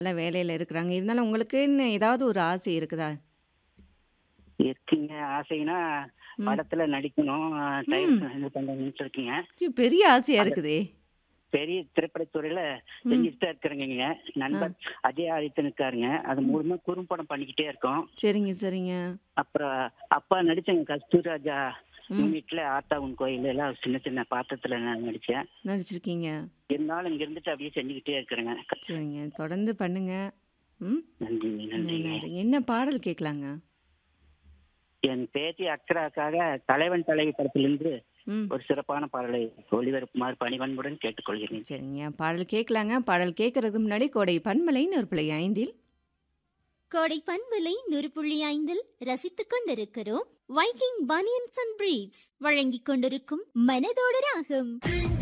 நல்ல வேலையில இருக்கிறாங்க. இருந்தாலும் உங்களுக்குன்னு ஏதாவது ஒரு ஆசை இருக்குதா? இருக்குங்க. ஆசைன்னா, ம். படத்துல நடிக்கணும். டைம் ம். இது பண்ணணும்னு இருக்குங்க. ஐயோ! பெரிய ஆசையா அது இருக்குதே! பெரிய திரைப்படத்துறையில ம். செஞ்சுட்டு தான் இருக்கிறேங்கங்க. ஆ. நண்பர் அஜய் ஆதித்தன் இருக்காருங்க. அது ம். மூலமா குறும்படம் பண்ணிக்கிட்டே இருக்கோம். சரிங்க, சரிங்க. அப்புறம் அப்பா நடிச்சேங்க கஸ்தூரிராஜா ம். யூனிட்ல ஆத்தா உன் கோயில் எல்லாம் சின்ன சின்ன பாத்திரத்துல நான் நடிச்சேன். நடிச்சிருக்கீங்க. இருந்தாலும் இங்க இருந்துட்டு அப்படியே செஞ்சுக்கிட்டே இருக்கிறேங்க. சரிங்க. தொடர்ந்து பண்ணுங்க. ம். நன்றிங்க, ந நன்றிங்க. நன்றிங்க. என்ன பாடல் கேட்கலாங்க? என் பேத்தி அக்ஷராக்காக தலைவன் தலைவி படத்திலிருந்து ம். ஒரு சிறப்பான பாடலை ஒளிபரப்புமாறு பணிவன்புடன் கேட்டுக்கொள்கிறேன். சரிங்க. பாடல் கேட்கலாங்க. பாடல் கேட்கறதுக்கு முன்னாடி கோடை பன்மலை நூற்புள்ளி ஐந்தில் கோடை பண்பலை நூறு புள்ளி ஐந்தில் ரசித்துக் கொண்டிருக்கிறோம் வைக்கிங் பனியன்ஸ் அண்ட் பிரீவ்ஸ் வழங்கிக் கொண்டிருக்கும் மனதோட ராகம்